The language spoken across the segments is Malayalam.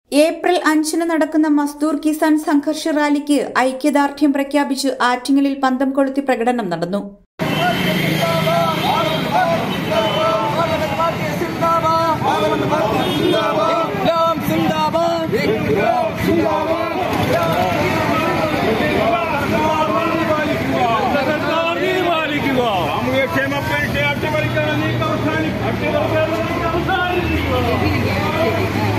ഏപ്രിൽ അഞ്ചിന് നടക്കുന്ന മസ്ദൂർ കിസാൻ സംഘർഷ റാലിക്ക് ഐക്യദാർഢ്യം പ്രഖ്യാപിച്ച് ആറ്റിങ്ങലിൽ പന്തം കൊളുത്തി പ്രകടനം നടന്നു സാമൂഹ്യക്ഷേമ പെൻഷൻ അട്ടിമറിക്കുന്ന നീക്കം അവസാനിപ്പിക്കുക അട്ടിമറിക്കുന്ന നീക്കം അവസാനിപ്പിക്കുക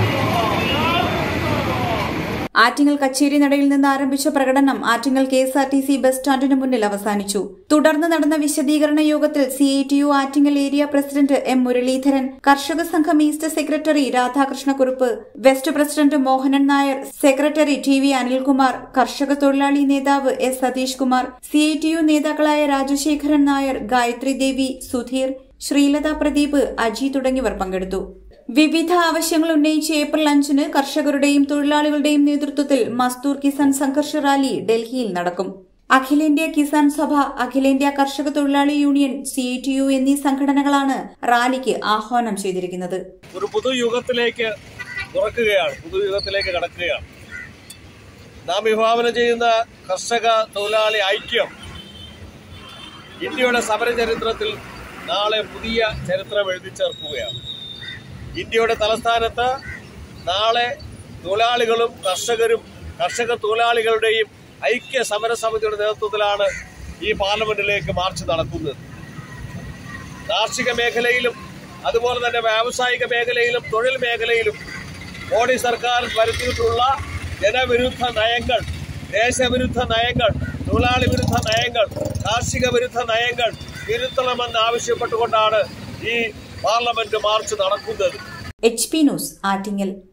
ആറ്റിങ്ങൽ കച്ചേരി നടയിൽ നിന്ന് ആരംഭിച്ച പ്രകടനം Attingal K S R T C bus സ്റ്റാൻഡിന് മുന്നിൽ അവസാനിച്ചു തുടർന്ന് നടന്ന വിശദീകരണ യോഗത്തിൽ C I T U Attingal area president M Muraleedharan കർഷക സംഘം east secretary Radhakrishnakurup west president Mohanan Nair secretary T V Anilkumar കർഷക തൊഴിലാളി നേതാവ് S Satheesh Kumar C I T U നേതാക്കളായ രാജശേഖരൻ നായർ ഗായത്രി ദേവി സുധീർ ശ്രീലത പ്രദീപ് അജി തുടങ്ങിയവർ പങ്കെടുത്തു വിവിധ ആവശ്യങ്ങൾ ഉന്നയിച്ച് ഏപ്രിൽ അഞ്ചിന് കർഷകരുടെയും തൊഴിലാളികളുടെയും നേതൃത്വത്തിൽ മസ്ദൂർ കിസാൻ സംഘർഷ റാലി ഡൽഹിയിൽ നടക്കും അഖിലേന്ത്യാ കിസാൻ സഭ അഖിലേന്ത്യാ കർഷക തൊഴിലാളി union C I T U എന്നീ സംഘടനകളാണ് റാലിക്ക് ആഹ്വാനം ചെയ്തിരിക്കുന്നത് ഒരു പുതുയുഗത്തിലേക്ക് തുറക്കുകയാണ് പുതുയുഗത്തിലേക്ക് കടക്കുകയാണ് നാം വിഭാവനം ചെയ്യുന്ന കർഷക തൊഴിലാളി ഐക്യം ഇന്ത്യയുടെ സമരചരിത്രത്തിൽ നാളെ പുതിയ ചരിത്രം എഴുതി ചേർക്കുകയാണ് ഇന്ത്യയുടെ തലസ്ഥാനത്ത് നാളെ തൊഴിലാളികളും കർഷകരും കർഷക തൊഴിലാളികളുടെയും ഐക്യ സമരസമിതിയുടെ നേതൃത്വത്തിലാണ് ഈ പാർലമെന്റിലേക്ക് മാർച്ച് നടക്കുന്നത് കാർഷിക മേഖലയിലും അതുപോലെ തന്നെ വ്യാവസായിക മേഖലയിലും തൊഴിൽ മേഖലയിലും മോഡി സർക്കാർ വരുത്തിയിട്ടുള്ള ജനവിരുദ്ധ നയങ്ങൾ ദേശവിരുദ്ധ നയങ്ങൾ തൊഴിലാളി വിരുദ്ധ നയങ്ങൾ കാർഷിക വിരുദ്ധ നയങ്ങൾ തിരുത്തണമെന്ന് ആവശ്യപ്പെട്ടുകൊണ്ടാണ് ഈ പാർലമെന്റ് മാർച്ച് നടക്കുന്നത് എച്ച് പി ന്യൂസ് ആറ്റിങ്ങൽ